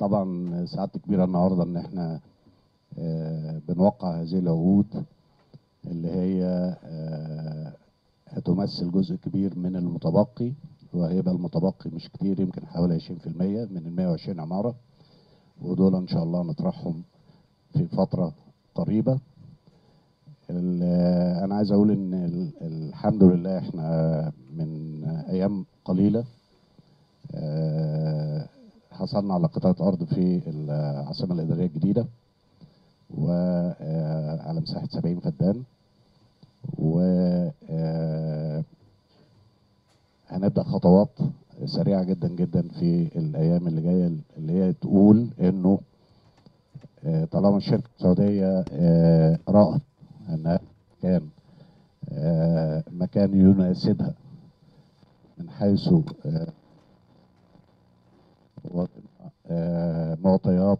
طبعا سعادة كبيرة النهاردة ان احنا آه، بنوقع هذه العقود اللي هي آه، هتمثل جزء كبير من المتبقي وهيبقى المتبقي مش كتير يمكن حوالي 20% من ال 120 عمارة ودول ان شاء الله نطرحهم في فترة قريبة ال- انا عايز اقول ان ال- الحمد لله احنا من ايام قليلة آه، حصلنا على قطعة أرض في العاصمة الإدارية الجديدة وعلى مساحة 70 فدان و آه، هنبدأ خطوات سريعة جدا جدا في الأيام اللي جاية اللي هي تقول إنه آه، طالما الشركة السعودية آه، رأت أنها كان آه، مكان يناسبها من حيث آه، و- آه، معطيات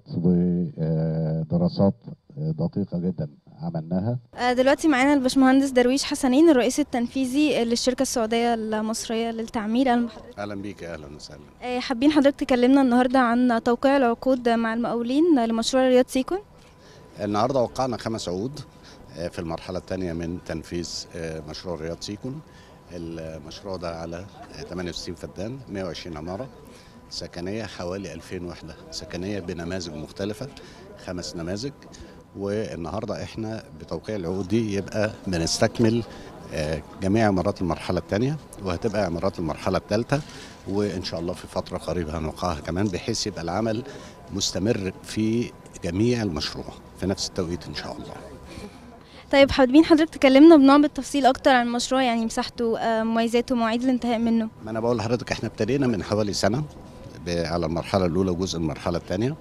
ودراسات دقيقة جدا عملناها آه، دلوقتي معانا الباشمهندس درويش حسنين الرئيس التنفيذي للشركة السعودية المصرية للتعمير أهلا بحضرتك. اهلا بيك اهلا وسهلا آه، حابين حضرتك تكلمنا النهاردة عن توقيع العقود مع المقاولين لمشروع رياض سيكون النهارده وقعنا خمس عقود آه، في المرحله الثانيه من تنفيذ آه، مشروع رياض سيكون المشروع ده على آه، 68 فدان 120 عماره سكنيه حوالي 2000 وحده سكنيه بنماذج مختلفه خمس نماذج والنهارده احنا بتوقيع العقود دي يبقى بنستكمل آه، جميع عمارات المرحله الثانيه وهتبقى عمارات المرحله الثالثه وان شاء الله في فتره قريبه هنوقعها كمان بحيث يبقى العمل مستمر في جميع المشروع في نفس التوقيت ان شاء الله طيب حابين حضرتك تكلمنا بنوع بالتفصيل أكتر عن المشروع يعني مساحته آه، مميزاته مواعيد الانتهاء منه ما انا بقول لحضرتك احنا ابتدينا من حوالي سنه ب- على المرحله الاولى وجزء من المرحله الثانيه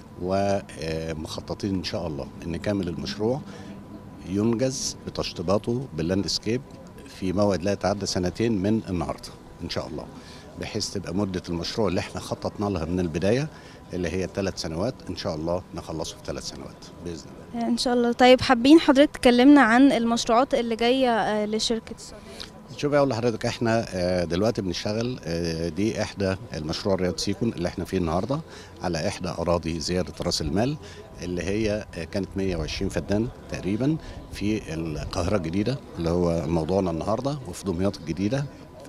ومخططين ان شاء الله ان كامل المشروع ينجز بتشطيباته باللاندسكيب في موعد لا يتعدى سنتين من النهارده ان شاء الله بحيث تبقى مده المشروع اللي احنا خططنا لها من البدايه اللي هي ثلاث سنوات ان شاء الله نخلصه في ثلاث سنوات باذن الله آه، إن شاء الله طيب حابين حضرتك تكلمنا عن المشروعات اللي جاية آه، لشركة السعودية شوف اقول لحضرتك احنا آه، دلوقتي بنشتغل آه، دي احدى المشروع رياض سيكون اللي احنا فيه النهارده على احدى اراضي زياده راس المال اللي هي آه، كانت 120 فدان تقريبا في القاهره الجديده اللي هو موضوعنا النهارده وفي دمياط الجديده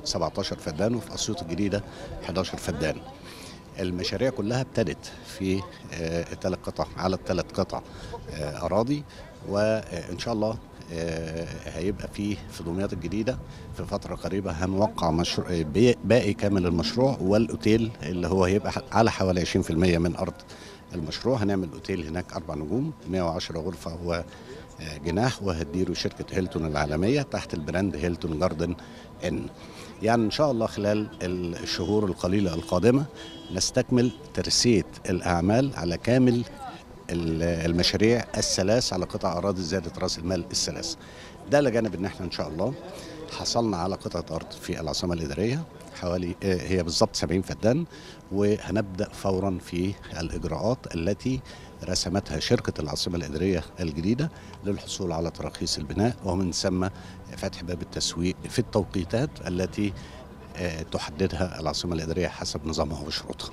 17 فدان وفي اسيوط الجديده 11 فدان المشاريع كلها ابتدت في الثلاث قطع على الثلاث قطع آه، اراضي وان شاء الله آه، هيبقى فيه في دمياط الجديده في فتره قريبه هنوقع مشروع آه، بي- باقي كامل المشروع والاوتيل اللي هو هيبقى ح- على حوالي 20% من ارض المشروع هنعمل اوتيل هناك اربع نجوم 110 غرفه و آه، جناح وهتديره شركه هيلتون العالميه تحت البراند هيلتون جاردن ان يعني ان شاء الله خلال الشهور القليله القادمه نستكمل ترسيه الاعمال على كامل ال- المشاريع الثلاث على قطع اراضي زياده راس المال الثلاث ده لجانب ان احنا ان شاء الله حصلنا على قطعه ارض في العاصمه الاداريه حوالي آه، هي بالضبط 70 فدان وهنبدا فورا في الاجراءات التي رسمتها شركه العاصمه الاداريه الجديده للحصول على تراخيص البناء ومن ثم فتح باب التسويق في التوقيتات التي آه، تحددها العاصمه الاداريه حسب نظامها وشروطها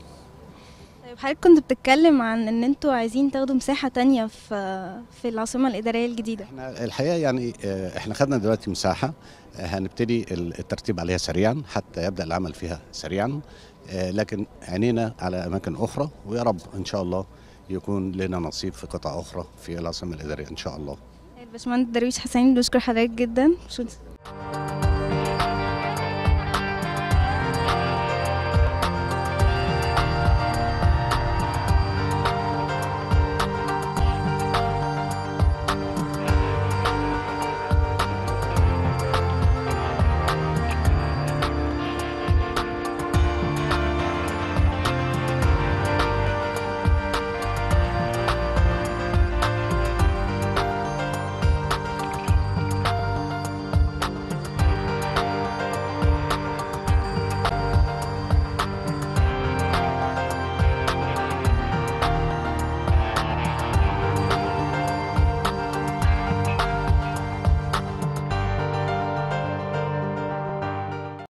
طيب حضرتك كنت بتتكلم عن ان انتوا عايزين تاخدوا مساحة تانية في في العاصمة الإدارية الجديدة احنا الحقيقه يعني آه، احنا خدنا دلوقتي مساحه آه، هنبتدي ال- الترتيب عليها سريعا حتى يبدا العمل فيها سريعا آه، لكن عينينا على اماكن اخرى ويا رب ان شاء الله يكون لنا نصيب في قطع اخرى في العاصمه الاداريه ان شاء الله الباشمهندس درويش حسنين بشكر حضرتك جدا شكرا